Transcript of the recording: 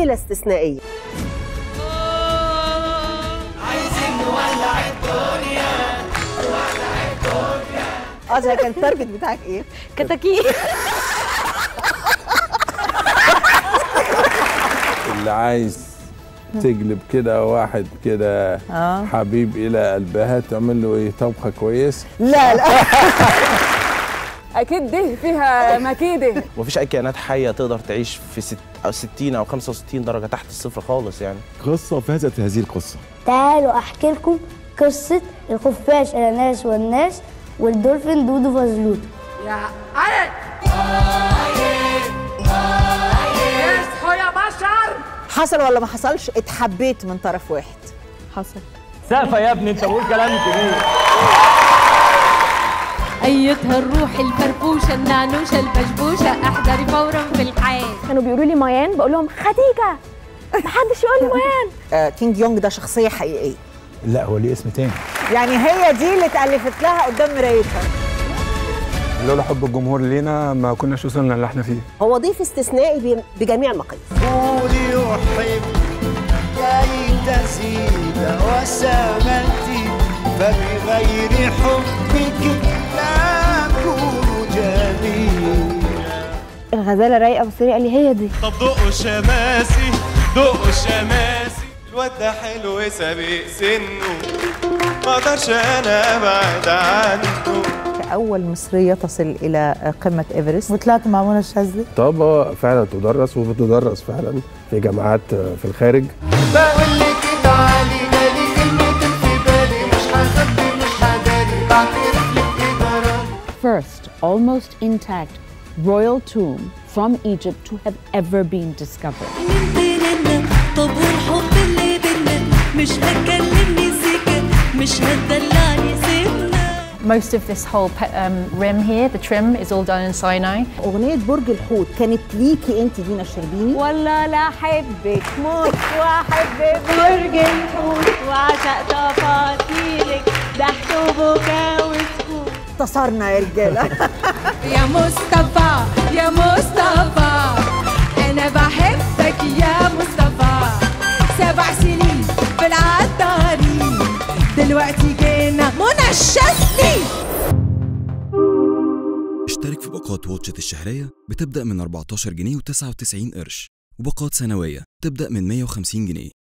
ليله استثنائيه اه كان التارجت بتاعك ايه؟ كتاكيت اللي عايز تجلب كده واحد كده اه حبيب الى قلبها تعمل له ايه طبخه كويس لا لا اكيد دي فيها مكيده ومفيش اي كائنات حيه تقدر تعيش في ست او 60 او 65 درجه تحت الصفر خالص يعني قصة فازت هذه القصة تعالوا احكي لكم قصة الخفاش الاناس والناس والدولفين دودو فازلوتو حصل ولا ما حصلش اتحبيت من طرف واحد حصل سقفه يا ابني انت بقول كلام كبير أيتها الروح الفرفوشة النعنوشة البشبوشة احضري فورا في الحياة كانوا بيقولوا لي ميان بقول لهم خديجه محدش يقول لي ميان آه كينج يونج ده شخصيه حقيقيه لا هو ليه اسم تاني يعني هي دي اللي اتألفت لها قدام مرايتها لولا حب الجمهور لينا ما كناش وصلنا اللي احنا فيه هو ضيف استثنائي ب- بجميع المقاييس قولي أحب كي تزيد وسامتي فبغير حبك لا أكون جميلا الغزاله رايقه بص لي قال لي هي دي طب دقوا شماسي دقوا شماسي الواد ده حلو سابق سنه ما اقدرش انا ابعد عنه أول مصرية تصل إلى قمة إيفرست وطلعت مع منى الشاذلي طابة فعلا تدرس وبتدرس فعلا في جامعات في الخارج بقول لك تعالي بالي كلمة في بالي مش هخبي مش هداري بعترف لك إدارة First almost intact royal tomb from Egypt to have ever been discovered طب والحب اللي بينا مش هتكلمني سكة مش هتدلعني سنة Most of this whole pe- um, rim here, the trim, is all done in Sinai. أغنية برج الحوت كانت ليكي أنت دينا الشربيني ولا لا احبك موت واحب برج الحوت وعشق تفاصيلك ضحك وبكاء وسكوت انتصرنا يا رجالة يا مصطفى يا مصطفى أنا بحبك يا مصطفى سبع سنين في العطارين دلوقتي جينا منى الشاذلي اشترك في باقات واتشت الشهرية بتبدأ من 14 جنيه و99 قرش وباقات سنوية تبدأ من 150 جنيه